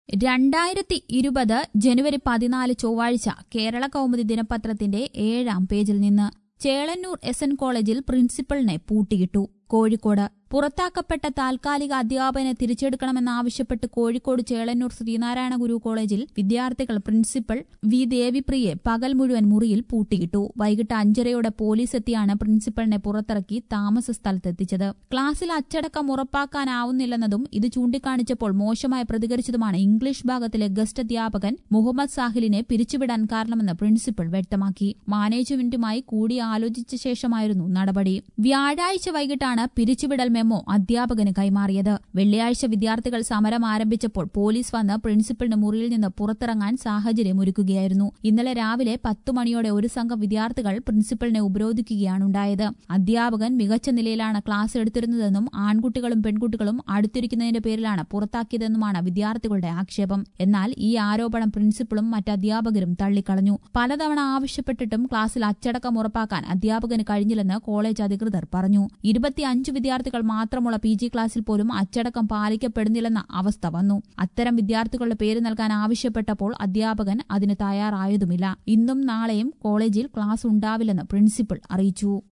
രണ്ടായിരത്തി ഇരുപത് ജനുവരി പതിനാല് ചൊവ്വാഴ്ച കേരള കൗമുദി ദിനപത്രത്തിന്റെ ഏഴാം പേജിൽ നിന്ന് ചേളന്നൂർ എസ് എൻ കോളേജിൽ പ്രിൻസിപ്പലിനെ പൂട്ടിയിട്ടു കോഴിക്കോട് പുറത്താക്കപ്പെട്ട താൽക്കാലിക അധ്യാപകനെ തിരിച്ചെടുക്കണമെന്നാവശ്യപ്പെട്ട് കോഴിക്കോട് ചേളന്നൂർ ശ്രീനാരായണ ഗുരു കോളേജിൽ വിദ്യാർത്ഥികൾ പ്രിൻസിപ്പൽ വി ദേവിപ്രിയെ പകൽ മുഴുവൻ മുറിയിൽ പൂട്ടിയിട്ടു വൈകിട്ട് അഞ്ചരയോടെ പോലീസ് എത്തിയാണ് പ്രിൻസിപ്പലിനെ പുറത്തിറക്കി താമസ സ്ഥലത്തെത്തിച്ചത് ക്ലാസ്സിൽ അച്ചടക്കം ഉറപ്പാക്കാനാവുന്നില്ലെന്നതും ഇത് ചൂണ്ടിക്കാണിച്ചപ്പോൾ മോശമായി പ്രതികരിച്ചതുമാണ് ഇംഗ്ലീഷ് ഭാഗത്തിലെ ഗസ്റ്റ് അധ്യാപകൻ മുഹമ്മദ് സാഹിലിനെ പിരിച്ചുവിടാൻ കാരണമെന്ന് പ്രിൻസിപ്പൽ വ്യക്തമാക്കി മാനേജ്മെന്റുമായി കൂടിയാലോചിച്ച ശേഷമായിരുന്നു നടപടി വ്യാഴാഴ്ച വൈകിട്ടാണ് പിരിച്ചുവിടൽ മെമ്മോ അധ്യാപകന് കൈമാറിയത് വെള്ളിയാഴ്ച വിദ്യാർത്ഥികൾ സമരം ആരംഭിച്ചപ്പോൾ പോലീസ് വന്ന് പ്രിൻസിപ്പലിന് മുറിയിൽ നിന്ന് പുറത്തിറങ്ങാൻ സാഹചര്യമൊരുക്കുകയായിരുന്നു ഇന്നലെ രാവിലെ പത്തു മണിയോടെ ഒരു സംഘം വിദ്യാർത്ഥികൾ പ്രിൻസിപ്പലിനെ ഉപരോധിക്കുകയാണുണ്ടായത് അധ്യാപകൻ മികച്ച നിലയിലാണ് ക്ലാസ് എടുത്തിരുന്നതെന്നും ആൺകുട്ടികളും പെൺകുട്ടികളും അടുത്തിരിക്കുന്നതിന്റെ പേരിലാണ് പുറത്താക്കിയതെന്നുമാണ് വിദ്യാർത്ഥികളുടെ ആക്ഷേപം എന്നാൽ ഈ ആരോപണം പ്രിൻസിപ്പളും മറ്റ് അധ്യാപകരും തള്ളിക്കളഞ്ഞു പലതവണ ആവശ്യപ്പെട്ടിട്ടും ക്ലാസ്സിൽ അച്ചടക്കം ഉറപ്പാക്കാൻ അധ്യാപകന് കഴിഞ്ഞില്ലെന്ന് കോളേജ് അധികൃതർ പറഞ്ഞു ഇരുപത്തിയഞ്ച് വിദ്യാർത്ഥികൾ മാത്രമുള്ള പി ജി ക്ലാസ്സിൽ പോലും അച്ചടക്കം പാലിക്കപ്പെടുന്നില്ലെന്ന അവസ്ഥ വന്നു അത്തരം വിദ്യാർത്ഥികളുടെ പേര് നൽകാൻ ആവശ്യപ്പെട്ടപ്പോൾ അധ്യാപകൻ അതിന് തയ്യാറായതുമില്ല ഇന്നും നാളെയും കോളേജിൽ ക്ലാസ് ഉണ്ടാവില്ലെന്ന് പ്രിൻസിപ്പൽ അറിയിച്ചു